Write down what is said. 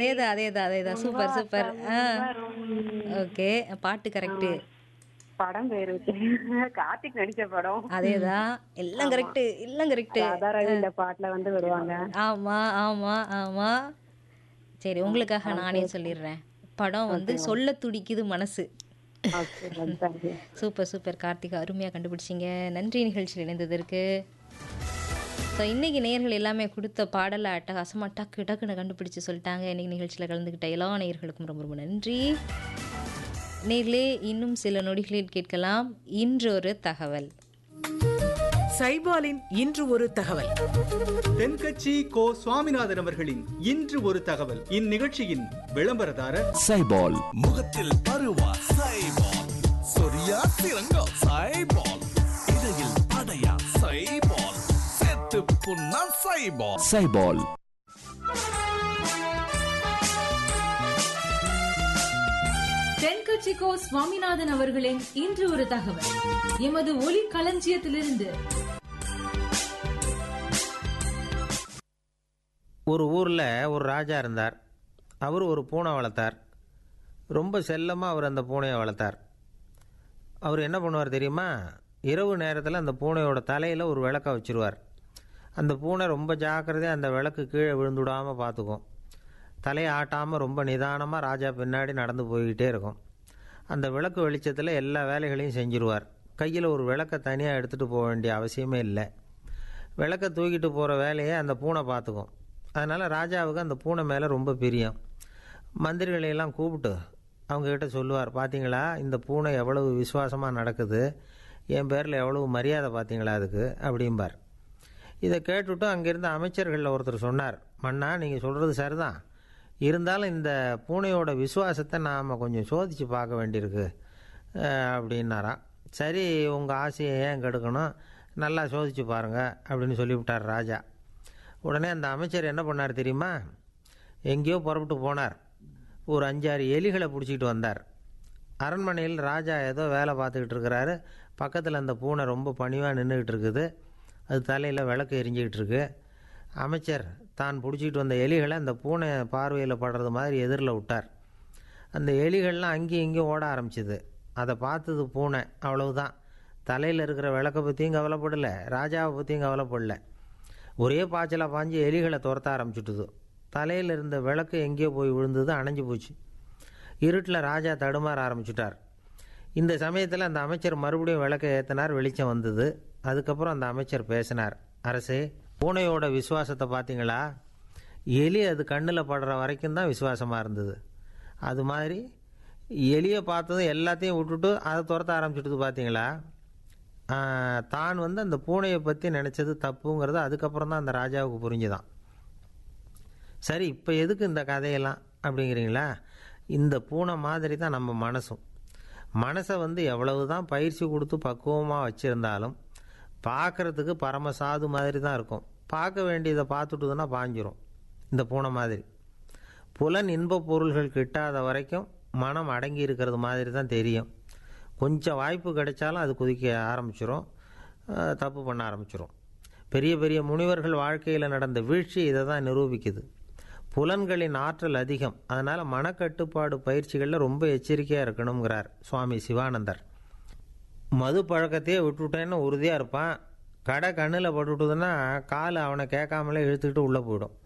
அதேதான் அதேதான் அதேதான் சூப்பர் சூப்பர் ஆ வரும். ஓகே பாட்டு கரெக்டு படம் பேரு கார்த்திக் நடிச்ச படம் அதேதான் எல்லாம் கரெக்டு எல்லாம் கரெக்டு ராதாரவி இந்த பாட்டுல வந்து வருவாங்க ஆமா ஆமா ஆமா சரி உங்களுக்காக நானே சொல்லிடுறேன் படம் வந்து சொல்ல துடிக்குது மனசு okay thank you super super Karthika அருமையாக கண்டுபிடிச்சிங்க நன்றி நிகழ்ச்சியில் இணைந்ததற்கு ஸோ இன்றைக்கி நேயர்கள் எல்லாமே கொடுத்த பாடலை அட்டகாசமாக டக்கு டக்குன்னு கண்டுபிடிச்சு சொல்லிட்டாங்க இன்றைக்கி நிகழ்ச்சியில் கலந்துக்கிட்ட எல்லா நேயர்களுக்கும் ரொம்ப ரொம்ப நன்றி நேர்களே இன்னும் சில நொடிகளில் கேட்கலாம் இன்றொரு தகவல் சைபாலின் இன்று ஒரு தகவல் தென்கட்சி கோ சுவாமிநாதன் அவர்களின் இன்று ஒரு தகவல் இந்நிகழ்ச்சியின் விளம்பரதாரர் சைபால் முகத்தில் பருவா சைபால் சொரியா சிறங்கா சைபால் இடையில் படையா சைபால் செத்து புண்ணா சைபால் சைபால் தென்கட்சிக்கோ சுவாமிநாதன் அவர்களின் இன்று ஒரு தகவல் எமது ஒலி களஞ்சியத்திலிருந்து ஒரு ஊரில் ஒரு ராஜா இருந்தார் அவர் ஒரு பூனை வளர்த்தார் ரொம்ப செல்லமாக அவர் அந்த பூனையை வளர்த்தார் அவர் என்ன பண்ணுவார் தெரியுமா இரவு நேரத்தில் அந்த பூனையோட தலையில் ஒரு விளக்க வச்சுருவார் அந்த பூனை ரொம்ப ஜாக்கிரதையாக அந்த விளக்கு கீழே விழுந்துடாமல் பார்த்துக்கும் தலையை ஆட்டாமல் ரொம்ப நிதானமாக ராஜா பின்னாடி நடந்து போய்கிட்டே இருக்கும் அந்த விளக்கு வெளிச்சத்தில் எல்லா வேலைகளையும் செஞ்சுருவார் கையில் ஒரு விளக்கை தனியாக எடுத்துகிட்டு போக வேண்டிய அவசியமே இல்லை விளக்கை தூக்கிட்டு போகிற வேலையை அந்த பூனை பார்த்துக்கும் அதனால் ராஜாவுக்கு அந்த பூனை மேலே ரொம்ப பிரியம் மந்திரிகளையெல்லாம் கூப்பிட்டு அவங்கக்கிட்ட சொல்லுவார் பார்த்தீங்களா இந்த பூனை எவ்வளவு விசுவாசமாக நடக்குது என் பேரில் எவ்வளவு மரியாதை பார்த்தீங்களா அதுக்கு அப்படிம்பார் இதை கேட்டுவிட்டு அங்கேருந்த அமைச்சர்களில் ஒருத்தர் சொன்னார் மன்னா நீங்கள் சொல்கிறது சரிதான் இருந்தாலும் இந்த பூனையோட விசுவாசத்தை நாம் கொஞ்சம் சோதித்து பார்க்க வேண்டியிருக்கு அஹ், அப்படின்னாராம் சரி உங்கள் ஆசையை ஏன் கெடுக்கணும் நல்லா சோதித்து பாருங்கள் அப்படின்னு சொல்லிவிட்டார் ராஜா உடனே அந்த அமைச்சர் என்ன பண்ணார் தெரியுமா எங்கேயோ புறப்பட்டு போனார் ஒரு அஞ்சாறு எலிகளை பிடிச்சிக்கிட்டு வந்தார் அரண்மனையில் ராஜா ஏதோ வேலை பார்த்துக்கிட்டு இருக்கிறாரு பக்கத்தில் அந்த பூனை ரொம்ப பணிவாக நின்றுக்கிட்டு இருக்குது அது தலையில் விளக்கு எரிஞ்சிக்கிட்டு இருக்கு அமைச்சர் தான் பிடிச்சிக்கிட்டு வந்த எலிகளை அந்த பூனை பார்வையில் படுறது மாதிரி எதிரில் விட்டார் அந்த எலிகள்லாம் அங்கேயும் இங்கேயும் ஓட ஆரம்பிச்சுது அதை பார்த்தது பூனை அவ்வளவுதான் தலையில் இருக்கிற விளக்கை பற்றியும் கவலைப்படலை ராஜாவை பற்றியும் கவலைப்படல ஒரே பாய்ச்சலாக பாஞ்சு எலிகளை துரத்த ஆரம்பிச்சுட்டுது தலையில் இருந்த விளக்கு எங்கேயோ போய் விழுந்தது அணைஞ்சு போச்சு இருட்டில் ராஜா தடுமாற ஆரம்பிச்சுட்டார் இந்த சமயத்தில் அந்த அமைச்சர் மறுபடியும் விளக்கை ஏற்றினார் வெளிச்சம் வந்தது அதுக்கப்புறம் அந்த அமைச்சர் பேசினார் அரசே பூனையோட விசுவாசத்தை பார்த்தீங்களா எலி அது கண்ணில் படுற வரைக்கும் தான் விசுவாசமாக இருந்தது அது மாதிரி எலியை பார்த்ததும் எல்லாத்தையும் விட்டுட்டு அதை துரத்த ஆரம்பிச்சுட்டுது பார்த்தீங்களா ஆஹ், தான் வந்து அந்த பூனையை பற்றி நினச்சது தப்புங்கிறது அதுக்கப்புறம் தான் அந்த ராஜாவுக்கு புரிஞ்சுதான் சரி இப்போ எதுக்கு இந்த கதையெல்லாம் அப்படிங்கிறீங்களா இந்த பூனை மாதிரி தான் நம்ம மனசும் மனசை வந்து எவ்வளவு தான் பயிற்சி கொடுத்து பக்குவமாக வச்சுருந்தாலும் பார்க்குறதுக்கு பரம சாது மாதிரி தான் இருக்கும் பார்க்க வேண்டியதை பார்த்துட்டுதுன்னா பாஞ்சிரும் இந்த பூனை மாதிரி புலன் இன்பப் பொருள்கள் கிட்டாத வரைக்கும் மனம் அடங்கி இருக்கிறது மாதிரி தான் தெரியும் கொஞ்சம் வாய்ப்பு கிடைச்சாலும் அது குதிக்க ஆரம்பிச்சிரும் அஹ், தப்பு பண்ண ஆரம்பிச்சிரும் பெரிய பெரிய முனிவர்கள் வாழ்க்கையில் நடந்த வீழ்ச்சி இதை தான் நிரூபிக்குது புலன்களின் ஆற்றல் அதிகம் அதனால் மனக்கட்டுப்பாடு பயிற்சிகளில் ரொம்ப எச்சரிக்கையாக இருக்கணுங்கிறார் சுவாமி சிவானந்தர் மது பழக்கத்தையே விட்டுவிட்டேன்னு உறுதியாக இருப்பான் கடை கண்ணில் பட்டுவிட்டதுன்னா கால் அவனை கேட்காமலே இழுத்துக்கிட்டு உள்ளே போயிடும்